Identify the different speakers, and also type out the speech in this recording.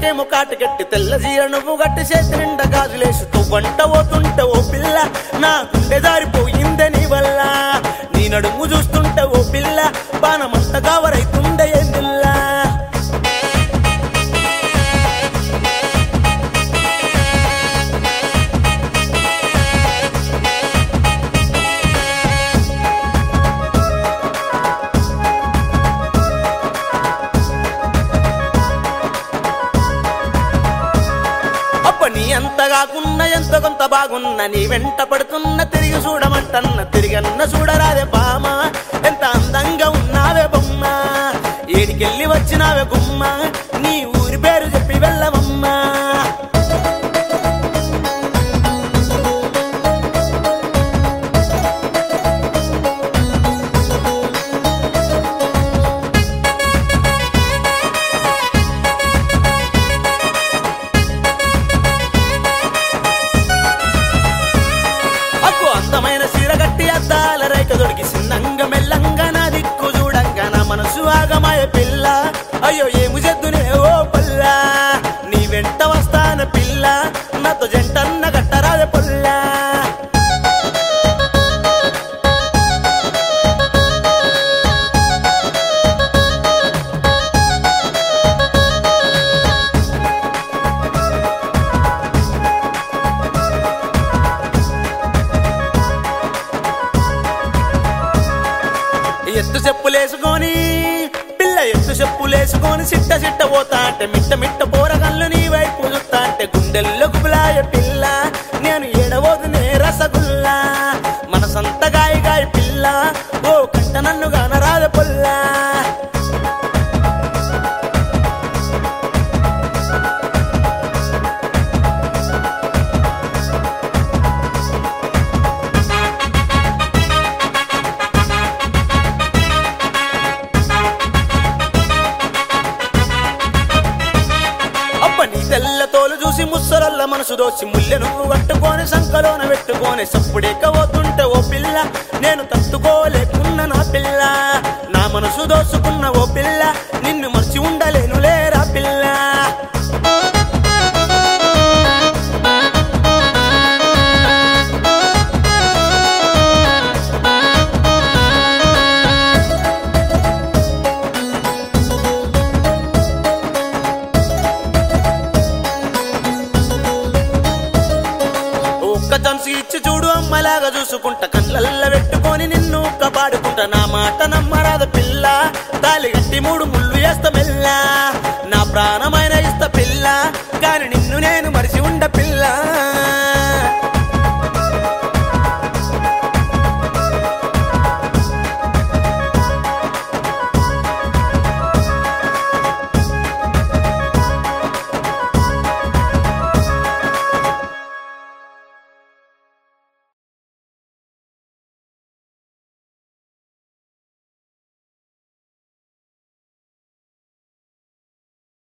Speaker 1: నాకేమో కాటుకెట్టి తెల్ల జీర నువ్వు గట్టి చేతి నిండా గాజులేసి వంట పోతుంటే ఓ పిల్ల నా గుండె జారిపోయిందే నీ వల్ల నీ నడుము చూస్తుంటే ఓ పిల్ల బాణమంత కావరైతుండే ఎందుల్లా అప్ప నీ ఎంత కాకున్నా ఎంత కొంత బాగున్నా నీ వెంట పడుతున్న తిరిగి చూడమంటన్న తిరిగన్న చూడరాదే బామ ఎంత అందంగా ఉన్నావే బొమ్మ ఏడికెళ్ళి వచ్చినావే గుమ్మ నీ ఊరి పేరు చెప్పి వెళ్ళవమ్మా అక్కు అందమైన సీర గట్టి అద్దాల రైక దొరికి సిన్నంగా మెల్లంగా నా దిక్కు చూడంగా నా మనసు ఆగమాయ పిల్ల అయ్యో ఏము జద్దునే ఓ పల్ల నీ వెంట వస్తాన పిల్ల నాతో జంటన్న గట్టరాదే పొల్లా ఎత్తు చెప్పులేసుకొని పిల్ల ఎత్తు చెప్పులేసుకొని సిట్ట సిట్ట పోతా అంటే మిట్ట మిట్ట పోరగల్లు నీ వైపు చూస్తా అంటే గుండెల్లో గుబులాయ పిల్ల నేను ఎడవోదునే రసగుల్లా మనసంత గాయ గాయ పిల్ల ఓ కంట నన్ను గానరాద పొల్లా అప్ప నీ తెల్ల తోలు చూసి ముస్సరల్ల మనసు దోసి ముల్లె నువ్వు కట్టుకొని సంకలోన పెట్టుకొని సప్పుడెక్కబోతుంటే ఓ పిల్ల నేను తట్టుకోలేకున్న నా పిల్ల నా మనసు దోసుకున్న ఓ పిల్ల నిన్ను మర్చి ఉండలేను లేరా పిల్ల ఒక్క ఛాన్స్ ఇచ్చి చూడు అమ్మలాగా చూసుకుంటా కళ్ళల్ల పెట్టుకొని నిన్ను కాపాడుకుంటా నా మాట నమ్మరాద పిల్ల